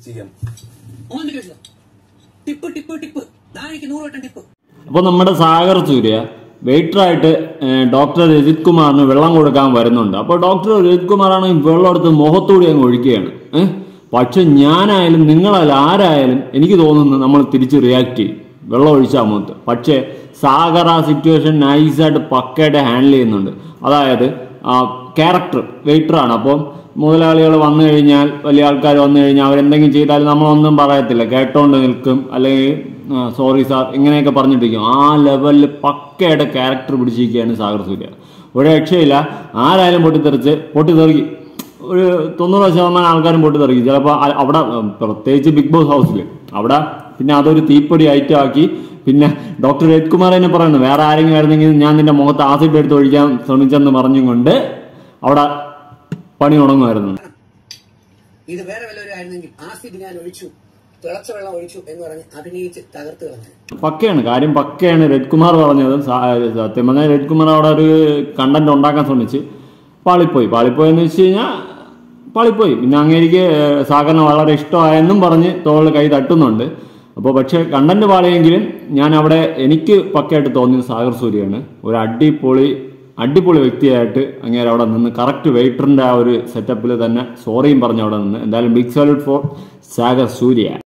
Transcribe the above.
ചെയ്യാം ഓന്റെ കേസിലോ tip tip tip ദാ എനിക്ക് നൂറ് വട്ടം ടിപ്പ് അപ്പോൾ നമ്മുടെ സാഗർ സൂര്യ വെയിറ്ററായിട്ട് ഡോക്ടർ രജിത് കുമാറിന് വെള്ളം കൊടുക്കാൻ വരുന്നുണ്ട് അപ്പോൾ ഡോക്ടർ രജിത് കുമാറാണെങ്കിൽ വെള്ളം എടുത്ത് മുഖത്തൂടി അങ്ങ് ഒഴിക്കുകയാണ് ഏഹ് പക്ഷെ ഞാനായാലും നിങ്ങളായാലും ആരായാലും എനിക്ക് തോന്നുന്നു നമ്മൾ തിരിച്ച് റിയാക്ട് ചെയ്യും വെള്ളം ഒഴിച്ചാൽ മുഖത്ത് പക്ഷേ സാഗർ ആ സിറ്റുവേഷൻ നൈസായിട്ട് പക്കയായിട്ട് ഹാൻഡിൽ ചെയ്യുന്നുണ്ട് അതായത് ക്യാരക്ടർ വെയിറ്ററാണ് അപ്പം മുതലാളികൾ വന്നു കഴിഞ്ഞാൽ വലിയ ആൾക്കാർ വന്നു കഴിഞ്ഞാൽ അവരെന്തെങ്കിലും ചെയ്താൽ നമ്മളൊന്നും പറയത്തില്ല കേട്ടോണ്ട് നിൽക്കും അല്ലെങ്കിൽ സോറി സാർ ഇങ്ങനെയൊക്കെ പറഞ്ഞിട്ടിരിക്കും ആ ലെവലിൽ പക്കയായിട്ട് ക്യാരക്ടർ പിടിച്ചിരിക്കുകയാണ് സാഗർ സൂര്യ ഒരു രക്ഷയില്ല ആരായാലും പൊട്ടിത്തെറിച്ച് പൊട്ടിത്തെറിക്കും ഒരു തൊണ്ണൂറ് ശതമാനം ആൾക്കാരും പൊട്ടിത്തെറിക്കും ചിലപ്പോൾ അവിടെ ഉം, പ്രത്യേകിച്ച് ബിഗ് ബോസ് ഹൗസിൽ അവിടെ പിന്നെ അതൊരു തീപ്പൊടി ഐറ്റം ആക്കി പിന്നെ ഡോക്ടർ രജ്കുമാർ തന്നെ പറയുന്നു വേറെ ആരെങ്കിലും ആയിരുന്നെങ്കിൽ ഞാൻ നിന്റെ മുഖത്ത് ആസിഡ് എടുത്ത് ഒഴിക്കാൻ ശ്രമിച്ചെന്ന് പറഞ്ഞും കൊണ്ട് അവിടെ പണി തുടങ്ങുമായിരുന്നു ഇത് വേറെ വല്ലവരും ആയിരുന്നെങ്കിൽ ആസിഡ് ഞാൻ ഒഴിച്ചു തിളച്ച വെള്ളം ഒഴിച്ചു എന്ന് പറഞ്ഞ് അഭിനയിച്ച് തകർത്ത് കളഞ്ഞു പക്കയാണ് കാര്യം പക്കയാണ് രജ്കുമാർ പറഞ്ഞത് സാ- സത്യം പറഞ്ഞാൽ രജ്കുമാർ അവിടെ ഒരു കണ്ടന്റ് ഉണ്ടാക്കാൻ ശ്രമിച്ച് പാളിപ്പോയി പാളിപ്പോയി എന്ന് വെച്ച് കഴിഞ്ഞാൽ പാളിപ്പോയി പിന്നെ അങ്ങേക്ക് സാഗറിന് വളരെ ഇഷ്ടമായെന്നും പറഞ്ഞ് തോളിൽ കൈ തട്ടുന്നുണ്ട് അപ്പോൾ പക്ഷേ കണ്ടന്റ് പാളിയെങ്കിലും ഞാൻ അവിടെ എനിക്ക് പക്കയായിട്ട് തോന്നിയത് സാഗർ സൂര്യയാണ് ഒരു അടിപൊളി അടിപൊളി വ്യക്തിയായിട്ട് അങ്ങേരെ അവിടെ നിന്ന് കറക്റ്റ് വെയിറ്ററിന്റെ ആ ഒരു സെറ്റപ്പിൽ തന്നെ സോറിയും പറഞ്ഞ് അവിടെ നിന്ന് എന്തായാലും big salute for Sagar Surya